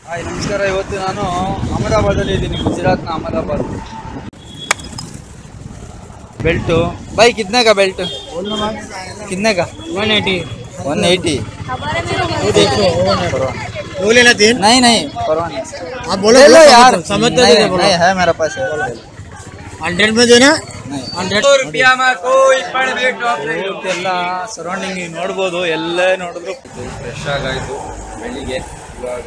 Hi ನಮಸ್ಕಾರ ಇವತ್ತು ನಾನು ಅಹಮದಾಬಾದಲ್ಲಿ ಇದ್ದೀನಿ ಗುಜರಾತ್ನ ಅಹಮದಾಬಾದ್ ಬೆಲ್ಟು ಬೈ ಕಿತ್ನಾಗ ಬೆಲ್ಟ್ ಕಿತ್ನಾಗ वन एटी ಒನ್ ಏಯ್ಟಿ वो लेना तीन नहीं नहीं परवाह नहीं आप बोलो ले लो बोलो, यार समझते नहीं, नहीं बोलो नहीं है मेरे पास है हंड्रेड में देना नहीं हंड्रेड ಎಲ್ಲ ಸರೌಂಡಿಂಗ್ ನೀವು ನೋಡ್ಬೋದು ಎಲ್ಲ ನೋಡಿದ್ರು ಫ್ರೆಶ್ ಆಗಾಯ್ತು ಬೆಳಿಗ್ಗೆ ಇವಾಗ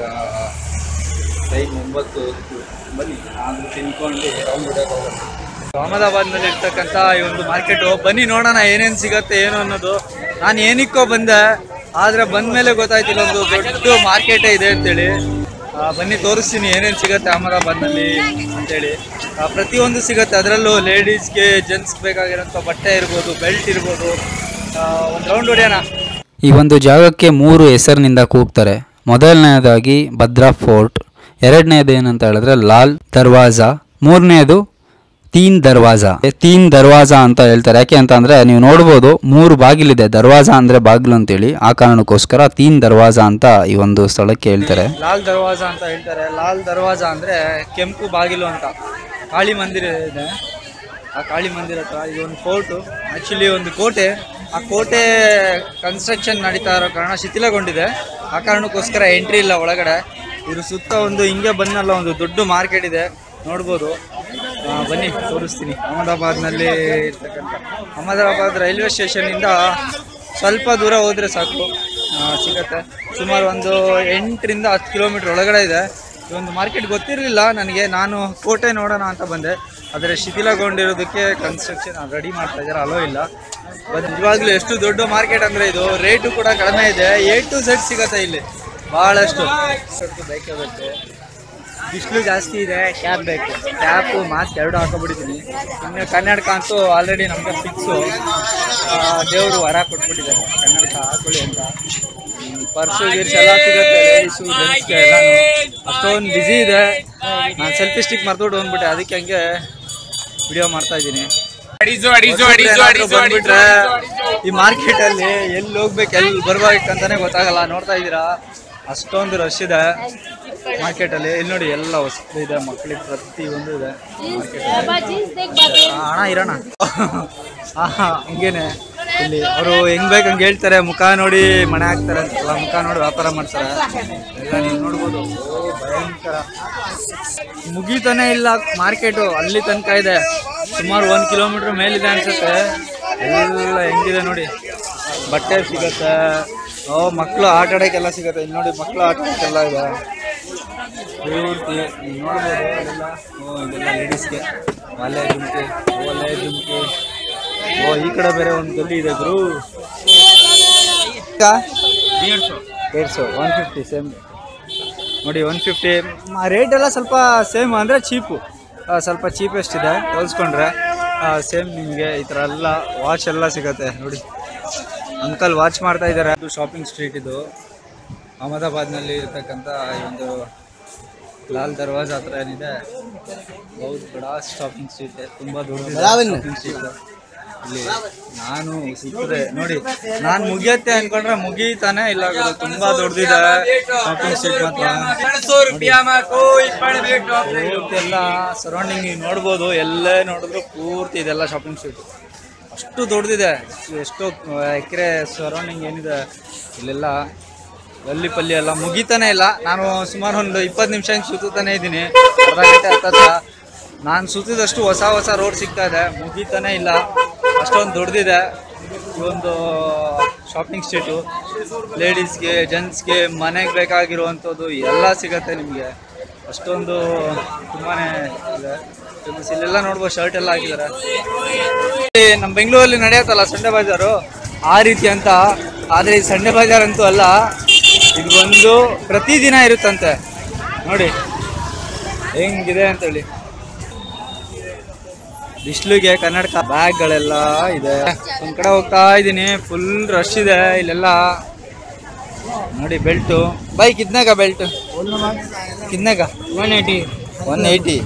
ಟೈಮ್ ಒಂಬತ್ತು ಹೊತ್ತು ಬನ್ನಿ ನಾನು ತಿನ್ಕೊಂಡು ರೌಂಡ್ ಹೊಡೆಯೋಕೆ ಹೋಗೋಣ ಅಹಮದಾಬಾದ್ನಲ್ಲಿ ಇರ್ತಕ್ಕಂಥ ಈ ಒಂದು ಮಾರ್ಕೆಟು ಬನ್ನಿ ನೋಡೋಣ ಏನೇನು ಸಿಗತ್ತೆ ಏನು ಅನ್ನೋದು ನಾನು ಏನಕ್ಕೋ ಬಂದೆ ಆದರೆ ಬಂದಮೇಲೆ ಗೊತ್ತಾಯ್ತು ಇಲ್ಲೊಂದು ದೊಡ್ಡ ಮಾರ್ಕೆಟೇ ಇದೆ ಅಂತೇಳಿ ಆ, ಬನ್ನಿ ತೋರಿಸ್ತೀನಿ ಏನೇನು ಸಿಗತ್ತೆ ಅಹಮದಾಬಾದ್ನಲ್ಲಿ ಅಂತೇಳಿ ಆ, ಪ್ರತಿಯೊಂದು ಸಿಗತ್ತೆ ಅದರಲ್ಲೂ ಲೇಡೀಸ್ಗೆ ಜೆಂಟ್ಸ್ಗೆ ಬೇಕಾಗಿರೋಂಥ ಬಟ್ಟೆ ಇರ್ಬೋದು ಬೆಲ್ಟ್ ಇರ್ಬೋದು ಒಂದು ರೌಂಡ್ ಹೊಡೆಯೋಣ ಈ ಒಂದು ಜಾಗಕ್ಕೆ ಮೂರು ಹೆಸರಿನಿಂದ ಕೂಗ್ತಾರೆ ಮೊದಲನೆಯದಾಗಿ ಭದ್ರಾ ಫೋರ್ಟ್ ಎರಡನೇದು ಏನಂತ ಹೇಳಿದ್ರೆ ಲಾಲ್ ದರ್ವಾಜಾ ಮೂರನೇದು ತೀನ್ ದರ್ವಾಜಾ ತೀನ್ ದರ್ವಾಜಾ ಅಂತ ಹೇಳ್ತಾರೆ ಯಾಕೆ ಅಂತ ಅಂದ್ರೆ ನೀವು ನೋಡ್ಬೋದು ಮೂರು ಬಾಗಿಲಿದೆ ದರ್ವಾಜಾ ಅಂದ್ರೆ ಬಾಗಿಲು ಅಂತೇಳಿ ಆ ಕಾರಣಕ್ಕೋಸ್ಕರ ತೀನ್ ದರ್ವಾಜಾ ಅಂತ ಈ ಒಂದು ಸ್ಥಳಕ್ಕೆ ಹೇಳ್ತಾರೆ ಲಾಲ್ ದರ್ವಾಜ ಅಂತ ಹೇಳ್ತಾರೆ ಲಾಲ್ ದರ್ವಾಜ ಅಂದರೆ ಕೆಂಪು ಬಾಗಿಲು ಅಂತ ಕಾಳಿ ಮಂದಿರ ಇದೆ ಆ ಕಾಳಿ ಮಂದಿರ ಹತ್ರ ಇದು ಒಂದು ಫೋರ್ಟು ಆ್ಯಕ್ಚುಲಿ ಒಂದು ಕೋಟೆ ಆ ಕೋಟೆ ಕನ್ಸ್ಟ್ರಕ್ಷನ್ ನಡೀತಾ ಇರೋ ಕಾರಣ ಶಿಥಿಲಗೊಂಡಿದೆ ಆ ಕಾರಣಕ್ಕೋಸ್ಕರ ಎಂಟ್ರಿ ಇಲ್ಲ ಒಳಗಡೆ ಇದ್ರ ಸುತ್ತ ಒಂದು ಹಿಂಗೆ ಬಂದಲ್ಲ ಒಂದು ದೊಡ್ಡ ಮಾರ್ಕೆಟ್ ಇದೆ ನೋಡ್ಬೋದು ಆ, ಬನ್ನಿ ತೋರಿಸ್ತೀನಿ ಅಹಮದಾಬಾದ್ನಲ್ಲಿ ಇರ್ತಕ್ಕಂಥ ಅಹಮದಾಬಾದ್ ರೈಲ್ವೆ ಸ್ಟೇಷನಿಂದ ಸ್ವಲ್ಪ ದೂರ ಹೋದರೆ ಸಾಕು ಆ, ಸಿಗತ್ತೆ ಸುಮಾರು ಒಂದು ಎಂಟರಿಂದ ಹತ್ತು ಕಿಲೋಮೀಟ್ರ್ ಒಳಗಡೆ ಇದೆ ಈ ಒಂದು ಮಾರ್ಕೆಟ್ ಗೊತ್ತಿರಲಿಲ್ಲ ನನಗೆ ನಾನು ಕೋಟೆ ನೋಡೋಣ ಅಂತ ಬಂದೆ ಆದರೆ ಶಿಥಿಲಗೊಂಡಿರೋದಕ್ಕೆ ಕನ್ಸ್ಟ್ರಕ್ಷನ್ ರೆಡಿ ಮಾಡ್ತಾ ಇದ್ದಾರೆ ಅಲೋ ಇಲ್ಲ ಬಟ್ ನಿಜವಾಗ್ಲೂ ಎಷ್ಟು ದೊಡ್ಡ ಮಾರ್ಕೆಟ್ ಅಂದರೆ ಇದು ರೇಟು ಕೂಡ ಕಡಿಮೆ ಇದೆ ಎ ಟು ಝೆಡ್ ಸಿಗತ್ತೆ ಇಲ್ಲಿ ಭಾಳಷ್ಟು ಸ್ವಲ್ಪ ಬೇಕೇ ಬೇಕು ಬಿಸಿಲು ಜಾಸ್ತಿ ಇದೆ ಕ್ಯಾಪ್ ಬೇಕು ಕ್ಯಾಪು ಮಾಸ್ಕ್ ಎರಡು ಹಾಕೊಬಿಟ್ಟಿದ್ದೀನಿ ಇನ್ನು ಕನ್ನಡಕ ಅಂತೂ ಆಲ್ರೆಡಿ ನಮಗೆ ಫಿಕ್ಸು ದೇವರು ವರ ಕೊಟ್ಬಿಟ್ಟಿದ್ದಾರೆ ಕನ್ನಡಕ ಹಾಕೊಳ್ಳಿ ಅಂತ ಪರ್ಸು ಗಿರ್ಸ್ ಎಲ್ಲ ಸಿಗುತ್ತೆ ಲೇಡೀಸು ಜೆಂಟ್ಸ್ಗೆ ಎಲ್ಲಾನು ಅಷ್ಟೊಂದು ಬ್ಯುಸಿ ಇದೆ ನಾನು ಸೆಲ್ಫಿ ಸ್ಟಿಕ್ ಮರ್ತೋಡು ಅಂದ್ಬಿಟ್ಟೆ ಅದಕ್ಕೆ ಹಂಗೆ ವಿಡಿಯೋ ಮಾಡ್ತಾ ಇದ್ದೀನಿ ಬಂದ್ಬಿಟ್ರೆ ಈ ಮಾರ್ಕೆಟ್ ಅಲ್ಲಿ ಎಲ್ಲಿ ಹೋಗ್ಬೇಕು ಎಲ್ಲಿ ಬರ್ಬೇಕಂತಾನೆ ಗೊತ್ತಾಗಲ್ಲ ನೋಡ್ತಾ ಇದ್ದೀರಾ ಅಷ್ಟೊಂದು ರಶ್ ಇದೆ ಮಾರ್ಕೆಟ್ ಅಲ್ಲಿ ಇಲ್ಲಿ ನೋಡಿ ಎಲ್ಲ ವಸ್ತು ಇದೆ ಮಕ್ಕಳಿಗೆ ಪ್ರತಿ ಒಂದು ಇದೆ ಮಾರ್ಕೆಟ್ ಹಣ ಇರೋಣ ಹಾ ಹಿಂಗೇನೆ ಇಲ್ಲಿ ಅವರು ಹೆಂಗ್ ಬೇಕು ಹಂಗೆ ಹೇಳ್ತಾರೆ ಮುಖ ನೋಡಿ ಮನೆ ಹಾಕ್ತಾರೆ ಅಂತಲ್ಲ ಮುಖ ನೋಡಿ ವ್ಯಾಪಾರ ಮಾಡ್ತಾರೆ ಎಲ್ಲ ನೀವು ನೋಡ್ಬೋದು ಓ, ಭಯಂಕರ ಮುಗೀತಾನೆ ಇಲ್ಲ ಮಾರ್ಕೆಟು ಅಲ್ಲಿ ತನಕ ಇದೆ ಸುಮಾರು ಒಂದು ಕಿಲೋಮೀಟ್ರ್ ಮೇಲಿದೆ ಅನ್ಸುತ್ತೆ ಎಲ್ಲ ಹೆಂಗಿದೆ ನೋಡಿ ಬಟ್ಟೆ ಸಿಗತ್ತೆ ಓ ಮಕ್ಕಳು ಆಟ ಆಡೋಕ್ಕೆಲ್ಲ ಸಿಗತ್ತೆ ಇಲ್ಲಿ ನೋಡಿ ಮಕ್ಕಳು ಆಟ ಆಡೋಕ್ಕೆಲ್ಲ ಇದೆ ಪೂರ್ತಿ ನೀವು ನೋಡ್ಬೋದು ಅದೆಲ್ಲ ಓ ಇದೆಲ್ಲ ಲೇಡೀಸ್ಗೆ ಒಲೆ ಜುಮ್ಕಿ ಒಲೆ ಜುಮ್ಕಿ ಓ ಈ ಕಡೆ ಬೇರೆ ಒಂದು ಗಲ್ಲಿ ಇದೆ ಗುರು ಡೇಡ್ ಸौ ಒನ್ ಫಿಫ್ಟಿ ಸೇಮ್ ನೋಡಿ ಒನ್ ಫಿಫ್ಟಿ ರೇಟ್ ಎಲ್ಲ ಸ್ವಲ್ಪ ಸೇಮ್ ಅಂದರೆ ಚೀಪು ಸ್ವಲ್ಪ ಚೀಪೆಸ್ಟ್ ಇದೆ ಹೋಲಿಸ್ಕೊಂಡ್ರೆ ಸೇಮ್ ನಿಮಗೆ ಈ ಥರ ಎಲ್ಲ ವಾಚ್ ಎಲ್ಲ ಸಿಗತ್ತೆ ನೋಡಿ ಅಂಕಲ್ ವಾಚ್ ಮಾಡ್ತಾ ಇದ್ದಾರೆ ಅದು ಶಾಪಿಂಗ್ ಸ್ಟ್ರೀಟ್ ಇದು ಅಹಮದಾಬಾದ್ನಲ್ಲಿ ಇರ್ತಕ್ಕಂಥ ಈ ಒಂದು ಲಾಲ್ ದರ್ವಾಜ್ ಹತ್ರ ಏನಿದೆ ಬಹುತ್ ಬಡ ಶಾಪಿಂಗ್ ಸ್ಟ್ರೀಟ್ ತುಂಬ ದೊಡ್ಡ ಶಾಪಿಂಗ್ ಸ್ಟ್ರೀಟ್ ಇಲ್ಲಿ ನಾನು ಸಿಕ್ಕಿದೆ ನೋಡಿ ನಾನು ಮುಗಿಯತ್ತೆ ಅನ್ಕೊಂಡ್ರೆ ಮುಗೀತಾನೆ ಇಲ್ಲ ಗುರು. ತುಂಬಾ ದೊಡ್ಡದಿದೆ ಶಾಪಿಂಗ್ ಸ್ಟ್ರೀಟ್ ಮಾತ್ರ ಪೂರ್ತಿ ಎಲ್ಲ ಸರೌಂಡಿಂಗ್ ನೀವು ನೋಡ್ಬೋದು ಎಲ್ಲೇ ನೋಡಿದ್ರು ಪೂರ್ತಿ ಇದೆಲ್ಲ ಶಾಪಿಂಗ್ ಸ್ಟ್ರೀಟ್ ಅಷ್ಟು ದೊಡ್ಡದಿದೆ ಎಷ್ಟೋ ಎಕರೆ ಸರೌಂಡಿಂಗ್ ಏನಿದೆ ಇಲ್ಲೆಲ್ಲ ಗಲ್ಲಿ ಪಲ್ಲಿ ಎಲ್ಲ ಮುಗಿತಾನೆ ಇಲ್ಲ ನಾನು ಸುಮಾರು ಒಂದು ಇಪ್ಪತ್ತು ನಿಮಿಷ ಹಿಂಗೆ ಸುತ್ತಾನೆ ಇದ್ದೀನಿ ಅರ್ಧ ಗಂಟೆ ಹತ್ತತ್ರ ನಾನು ಸುತ್ತಿದಷ್ಟು ಹೊಸ ಹೊಸ ರೋಡ್ ಸಿಗ್ತಾ ಇದೆ ಮುಗಿತಾನೆ ಇಲ್ಲ ಅಷ್ಟೊಂದು ದೊಡ್ಡದಿದೆ ಈ ಒಂದು ಶಾಪಿಂಗ್ ಸ್ಟ್ರೀಟು ಲೇಡೀಸ್ಗೆ ಜೆಂಟ್ಸ್ಗೆ ಮನೆಗೆ ಬೇಕಾಗಿರುವಂಥದ್ದು ಎಲ್ಲ ಸಿಗತ್ತೆ ನಿಮಗೆ ಅಷ್ಟೊಂದು ತುಂಬಾ ಇದೆ ಫೇಮಸ್ ಇಲ್ಲೆಲ್ಲ ನೋಡ್ಬೋದು ಶರ್ಟ್ ಎಲ್ಲ ಹಾಕಿದ್ದಾರೆ ಈ ನಮ್ಮ ಬೆಂಗಳೂರಲ್ಲಿ ನಡೆಯುತ್ತಲ್ಲ ಸಂಡೆ ಬಜಾರು ಆ ರೀತಿ ಅಂತ ಆದರೆ ಈ ಸಂಡೆ ಬಜಾರ್ ಅಂತೂ ಅಲ್ಲ ಇದು ಒಂದು ಪ್ರತಿದಿನ ಇರುತ್ತಂತೆ ನೋಡಿ ಹೆಂಗಿದೆ ಅಂತೇಳಿ ಬಿಸಿಲಿಗೆ ಕನ್ನಡಕ ಬ್ಯಾಗ್ಗಳೆಲ್ಲ ಇದೆ ಒಂದ್ ಕಡೆ ಹೋಗ್ತಾ ಇದ್ದೀನಿ ಫುಲ್ ರಶ್ ಇದೆ ಇಲ್ಲೆಲ್ಲ ನೋಡಿ ಬೆಲ್ಟು ಬೈ ಕಿದ್ನಾಗ ಬೆಲ್ಟ್ ಕಿದ್ನಾಗ वन एटी ಒನ್ ಏಯ್ಟಿ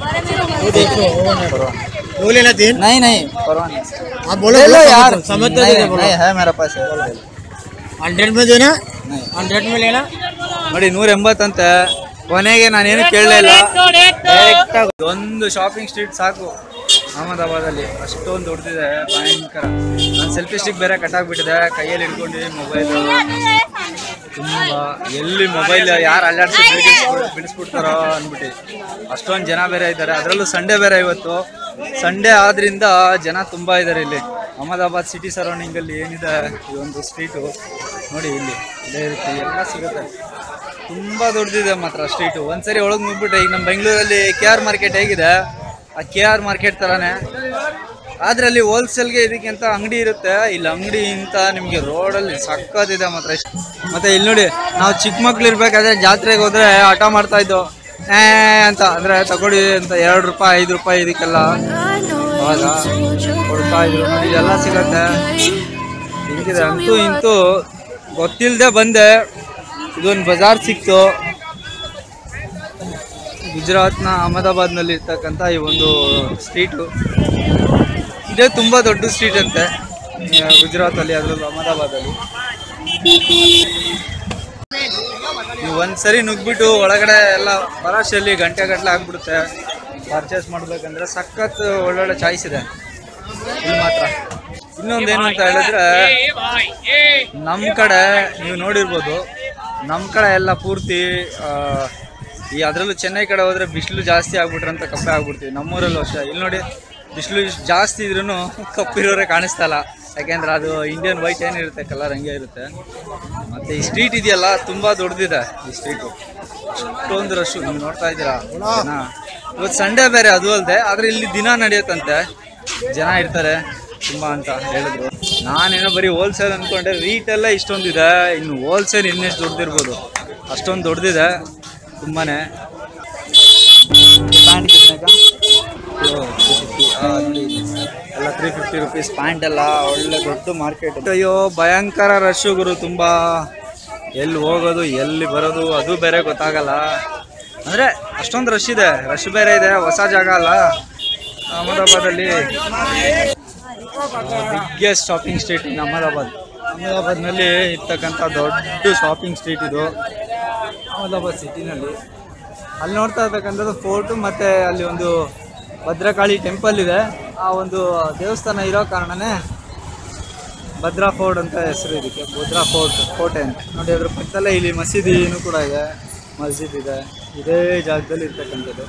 वो लेना तीन नहीं नहीं परवाह नहीं आप बोलो ले लो बोलो, यार समझते नहीं, नहीं बोलो नहीं है मेरे पास है हंड्रेड में देना नहीं हंड्रेड में लेना ನೋಡಿ ನೂರ ಎಂಬತ್ತಂತೆ ಕೊನೆಗೆ ನಾನೇನು ಕೇಳಲೇ ಇಲ್ಲ Direct ಆಗಿ ಒಂದು ಶಾಪಿಂಗ್ ಸ್ಟ್ರೀಟ್ ಸಾಕು ಅಹಮದಾಬಾದಲ್ಲಿ ಅಷ್ಟೊಂದು ದೊಡ್ಡದಿದೆ ಭಯಂಕರ ನಾನು ಸೆಲ್ಫಿ ಸ್ಟಿಕ್ ಬೇರೆ ಕಟ್ಟಾಗ್ಬಿಟ್ಟಿದೆ ಕೈಯಲ್ಲಿ ಹಿಡ್ಕೊಂಡು ಮೊಬೈಲ್ ತುಂಬಾ ಎಲ್ಲಿ ಮೊಬೈಲ್ ಯಾರು ಅಲ್ಲಾಡ್ಸಿ ಬಿಡಿಸ್ಬಿಡ್ತಾರೋ ಅಂದ್ಬಿಟ್ಟು ಅಷ್ಟೊಂದು ಜನ ಬೇರೆ ಇದ್ದಾರೆ ಅದರಲ್ಲೂ ಸಂಡೇ ಬೇರೆ ಇವತ್ತು ಸಂಡೇ ಆದ್ರಿಂದ ಜನ ತುಂಬಾ ಇದ್ದಾರೆ ಇಲ್ಲಿ ಅಹಮದಾಬಾದ್ ಸಿಟಿ ಸರೌಂಡಿಂಗ್ ಅಲ್ಲಿ ಏನಿದೆ ಈ ಒಂದು ಸ್ಟ್ರೀಟು ನೋಡಿ ಇಲ್ಲಿ ಇದೇ ರೀತಿ ಎಲ್ಲ ಸಿಗುತ್ತೆ ತುಂಬಾ ದೊಡ್ಡದಿದೆ ಮಾತ್ರ ಸ್ಟ್ರೀಟು ಒಂದ್ಸರಿ ಒಳಗೆ ನುಗ್ಬಿಟ್ರೆ ಈಗ ನಮ್ಮ ಬೆಂಗಳೂರಲ್ಲಿ ಕೆ ಆರ್ ಮಾರ್ಕೆಟ್ ಹೇಗಿದೆ ಆ ಕೆ ಆರ್ ಮಾರ್ಕೆಟ್ ಥರನೇ ಆದ್ರೆ ಅಲ್ಲಿ ಹೋಲ್ಸೇಲ್ಗೆ ಇದಕ್ಕಿಂತ ಅಂಗಡಿ ಇರುತ್ತೆ ಇಲ್ಲಿ ಅಂಗಡಿ ಇಂತ ನಿಮಗೆ ರೋಡಲ್ಲಿ ಸಕ್ಕತ್ತಿದೆ ಮಾತ್ರ ಇಷ್ಟು ಮತ್ತೆ ಇಲ್ಲಿ ನೋಡಿ ನಾವು ಚಿಕ್ಕ ಮಕ್ಳು ಇರ್ಬೇಕಾದ್ರೆ ಜಾತ್ರೆಗೆ ಹೋದ್ರೆ ಆಟ ಮಾಡ್ತಾ ಇದ್ದೋ ಏ ಅಂತ ಅಂದ್ರೆ ತಗೊಳ್ಳಿ ಅಂತ ಎರಡು ರೂಪಾಯಿ ಐದು ರೂಪಾಯಿ ಇದಕ್ಕೆಲ್ಲ ಅವಾಗ ಕೊಡ್ತಾ ಇದ್ರು ನೋಡಿ ಎಲ್ಲ ಸಿಗತ್ತೆ ಹಿಂಗಿದೆ ಅಂತೂ ಇಂತೂ ಗೊತ್ತಿಲ್ಲದೆ ಬಂದೆ ಇದೊಂದು ಬಜಾರ್ ಸಿಕ್ತು ಗುಜರಾತ್ನ ಅಹಮದಾಬಾದ್ನಲ್ಲಿ ಇರ್ತಕ್ಕಂಥ ಈ ಒಂದು ಸ್ಟ್ರೀಟು ಇದೇ ತುಂಬ ದೊಡ್ಡ ಸ್ಟ್ರೀಟ್ ಅಂತೆ ಆ, ಗುಜರಾತಲ್ಲಿ ಅದರಲ್ಲೂ ಅಹಮದಾಬಾದಲ್ಲಿ ನೀವು ಒಂದ್ಸರಿ ನುಗ್ಬಿಟ್ಟು ಒಳಗಡೆ ಎಲ್ಲ ಬರೋಷ್ಟರಲ್ಲಿ ಗಂಟೆ ಗಟ್ಟಲೆ ಆಗ್ಬಿಡುತ್ತೆ ಪರ್ಚೇಸ್ ಮಾಡ್ಬೇಕಂದ್ರೆ ಸಖತ್ ಒಳ್ಳೊಳ್ಳೆ ಚಾಯ್ಸ್ ಇದೆ ಇಲ್ಲಿ ಮಾತ್ರ ಇನ್ನೊಂದೇನು ಅಂತ ಹೇಳಿದ್ರೆ ನಮ್ಮ ಕಡೆ ನೀವು ನೋಡಿರ್ಬೋದು ನಮ್ಮ ಕಡೆ ಎಲ್ಲ ಪೂರ್ತಿ ಆ, ಈ ಅದರಲ್ಲೂ ಚೆನ್ನೈ ಕಡೆ ಹೋದ್ರೆ ಬಿಸಿಲು ಜಾಸ್ತಿ ಆಗ್ಬಿಟ್ರೆ ಅಂತ ಕಪ್ಪೆ ಆಗ್ಬಿಡ್ತೀವಿ ನಮ್ಮೂರಲ್ಲೂ ಅಷ್ಟೇ ಇಲ್ಲಿ ನೋಡಿ ಬಿಸಿಲು ಇಷ್ಟು ಜಾಸ್ತಿ ಇದ್ರೂ ಕಪ್ಪಿರೋರೆ ಕಾಣಿಸ್ತಾ ಇಲ್ಲ ಯಾಕೆಂದ್ರೆ ಅದು ಇಂಡಿಯನ್ ವೈಟ್ ಏನಿರುತ್ತೆ ಕಲರ್ ಹಂಗೆ ಇರುತ್ತೆ ಮತ್ತೆ ಈ ಸ್ಟ್ರೀಟ್ ಇದೆಯಲ್ಲ ತುಂಬಾ ದೊಡ್ಡದಿದೆ ಈ ಸ್ಟ್ರೀಟು ಅಷ್ಟೊಂದು ರಶ್ ನೀವು ನೋಡ್ತಾ ಇದ್ದೀರಾ ಜನ ಇವತ್ತು ಸಂಡೇ ಬೇರೆ ಅದು ಅಲ್ಲದೆ ಆದ್ರೆ ಇಲ್ಲಿ ದಿನ ನಡೆಯುತ್ತಂತೆ ಜನ ಇರ್ತಾರೆ ತುಂಬಾ ಅಂತ ಹೇಳಿದ್ರು ನಾನೇನೋ ಬರೀ ಹೋಲ್ಸೇಲ್ ಅನ್ಕೊಂಡೆ ರೀಟೆಲ್ಲ ಇಷ್ಟೊಂದಿದೆ ಇನ್ನು ಹೋಲ್ಸೇಲ್ ಇನ್ನೆಷ್ಟು ದೊಡ್ಡದಿರ್ಬೋದು ಅಷ್ಟೊಂದು ದೊಡ್ಡದಿದೆ ತುಂಬಾನೇ ಪ್ಯಾಂಟ್ ಕಿತ್ನಾಗ ಎಲ್ಲ ತ್ರೀ ಫಿಫ್ಟಿ ರುಪೀಸ್ ಪ್ಯಾಂಟ್ ಎಲ್ಲ ಒಳ್ಳೆ ದೊಡ್ಡ ಮಾರ್ಕೆಟ್ ಅಯ್ಯೋ ಭಯಂಕರ ರಶ್ ಗುರು ತುಂಬಾ ಎಲ್ಲಿ ಹೋಗೋದು ಎಲ್ಲಿ ಬರೋದು ಅದು ಬೇರೆ ಗೊತ್ತಾಗಲ್ಲ ಅಂದ್ರೆ ಅಷ್ಟೊಂದು ರಶ್ ಇದೆ ರಶ್ ಬೇರೆ ಇದೆ ಹೊಸ ಜಾಗ ಅಲ್ಲ ಅಹಮದಾಬಾದಲ್ಲಿ biggest shopping street in Ahmedabad ಅಹಮದಾಬಾದ್ನಲ್ಲಿ ಇರ್ತಕ್ಕಂಥ ದೊಡ್ಡ ಶಾಪಿಂಗ್ ಸ್ಟ್ರೀಟ್ ಇದು ಅಹಮದಾಬಾದ್ ಸಿಟಿನಲ್ಲಿ ಅಲ್ಲಿ ನೋಡ್ತಾ ಇರ್ತಕ್ಕಂಥದ್ದು ಫೋರ್ಟು ಮತ್ತು ಅಲ್ಲಿ ಒಂದು ಭದ್ರಕಾಳಿ ಟೆಂಪಲ್ ಇದೆ ಆ ಒಂದು ದೇವಸ್ಥಾನ ಇರೋ ಕಾರಣನೇ ಭದ್ರಾ ಫೋರ್ಟ್ ಅಂತ ಹೆಸರು ಇದಕ್ಕೆ ಭದ್ರಾ ಫೋರ್ಟ್ ಕೋಟೆ ಅಂತ ನೋಡಿ ಅದ್ರ ಪಕ್ಕದಲ್ಲೇ ಇಲ್ಲಿ ಮಸೀದಿನೂ ಕೂಡ ಇದೆ ಮಸ್ಜಿದ್ ಇದೆ ಇದೇ ಜಾಗದಲ್ಲಿ ಇರ್ತಕ್ಕಂಥದ್ದು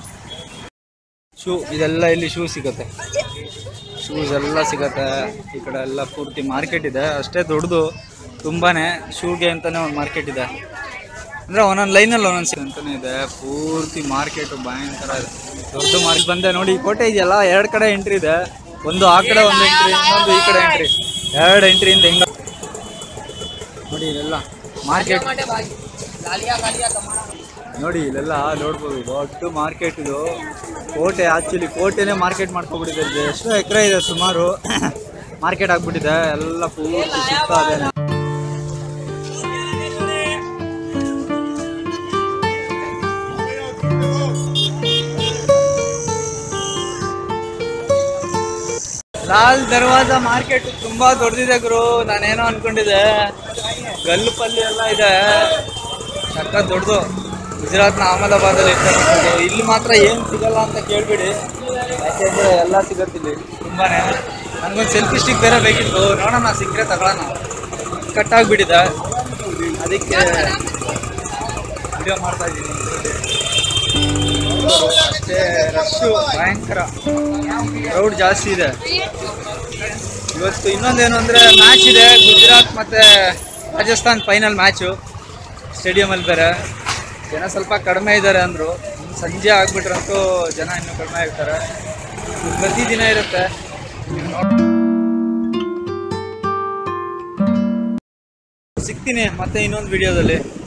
ಶೂ ಇದೆಲ್ಲ ಇಲ್ಲಿ ಶೂ ಸಿಗುತ್ತೆ ಶೂಸ್ ಎಲ್ಲ ಸಿಗತ್ತೆ ಈ ಕಡೆ ಎಲ್ಲ ಪೂರ್ತಿ ಮಾರ್ಕೆಟ್ ಇದೆ ಅಷ್ಟೇ ದೊಡ್ಡದು ತುಂಬಾನೇ ಶೂಗೆ ಅಂತಾನೆ ಒಂದು ಮಾರ್ಕೆಟ್ ಇದೆ ಅಂದ್ರೆ ಒಂದೊಂದು ಲೈನಲ್ಲಿ ಒಂದೊಂದು ಸಿ ಅಂತಾನೆ ಇದೆ ಪೂರ್ತಿ ಮಾರ್ಕೆಟ್ ಭಯಂಕರ ಇದೆ ದೊಡ್ಡ ಮಾರ್ಕೆಟ್ ಬಂದೆ ನೋಡಿ ಈ ಕೋಟೆ ಇದೆಯಲ್ಲ ಎರಡು ಕಡೆ ಎಂಟ್ರಿ ಇದೆ ಒಂದು ಆ ಕಡೆ ಒಂದು ಎಂಟ್ರಿ ಇನ್ನೊಂದು ಈ ಕಡೆ ಎಂಟ್ರಿ ಎರಡು ಎಂಟ್ರಿಯಿಂದ ಹೆಂಗ ನೋಡಿ ಇಲ್ಲೆಲ್ಲ ಮಾರ್ಕೆಟ್ ನೋಡಿ ಇಲ್ಲೆಲ್ಲ ನೋಡ್ಬೋದು ದೊಡ್ಡ ಮಾರ್ಕೆಟ್ ಇದು ಕೋಟೆ ಆಕ್ಚುಲಿ ಕೋಟೆನೇ ಮಾರ್ಕೆಟ್ ಮಾಡ್ಕೊಬಿಟ್ಟಿದೆ ಎಷ್ಟು ಎಕರೆ ಇದೆ ಸುಮಾರು ಮಾರ್ಕೆಟ್ ಆಗ್ಬಿಟ್ಟಿದೆ ಎಲ್ಲ ಪೂರ್ತಿ ಸುತ್ತ ಅದೇನೆ ಲಾಲ್ ದರ್ವಾಜ ಮಾರ್ಕೆಟ್ ತುಂಬಾ ದೊಡ್ಡದಿದೆ ಗುರು ನಾನೇನೋ ಅನ್ಕೊಂಡಿದ್ದೆ ಗಲ್ಲು ಪಲ್ಲಿ ಎಲ್ಲ ಇದೆ ಸಖತ್ ದೊಡ್ಡದು ಗುಜರಾತ್ನ ಅಹಮದಾಬಾದಲ್ಲಿ ಇರ್ತಕ್ಕಂಥದ್ದು ಇಲ್ಲಿ ಮಾತ್ರ ಏನು ಸಿಗಲ್ಲ ಅಂತ ಕೇಳ್ಬಿಡಿ ಯಾಕೆಂದ್ರೆ ಎಲ್ಲ ಸಿಗತ್ತೆ ಇಲ್ಲಿ ತುಂಬಾನೇ ನನಗೊಂದು ಸೆಲ್ಫಿ ಸ್ಟಿಕ್ ಬೇರೆ ಬೇಕಿತ್ತು ನೋಡೋಣ ಸಿಕ್ಕರೆ ತಗೊಳ್ಳೋಣ ಕಟ್ಟಾಗ್ಬಿಟ್ಟಿದೆ ಅದಕ್ಕೆ ವಿಡಿಯೋ ಮಾಡ್ತಾ ಇದ್ದೀನಿ ಅಷ್ಟೇ ರಶ್ಶು ಭಯಂಕರ ಕ್ರೌಡ್ ಜಾಸ್ತಿ ಇದೆ ಇವತ್ತು ಇನ್ನೊಂದೇನು ಅಂದರೆ ಮ್ಯಾಚ್ ಇದೆ ಗುಜರಾತ್ ಮತ್ತು ರಾಜಸ್ಥಾನ್ ಫೈನಲ್ ಮ್ಯಾಚು ಸ್ಟೇಡಿಯಮಲ್ಲಿ ಬೇರೆ ಜನ ಸ್ವಲ್ಪ ಕಡಿಮೆ ಇದ್ದಾರೆ ಅಂದರು ಸಂಜೆ ಆಗ್ಬಿಟ್ರಂತೂ ಜನ ಇನ್ನೂ ಕಡಿಮೆ ಆಗ್ತಾರೆ ಇದು ಪ್ರತಿದಿನ ಇರುತ್ತೆ ಸಿಗ್ತೀನಿ ಮತ್ತೆ ಇನ್ನೊಂದು ವಿಡಿಯೋದಲ್ಲಿ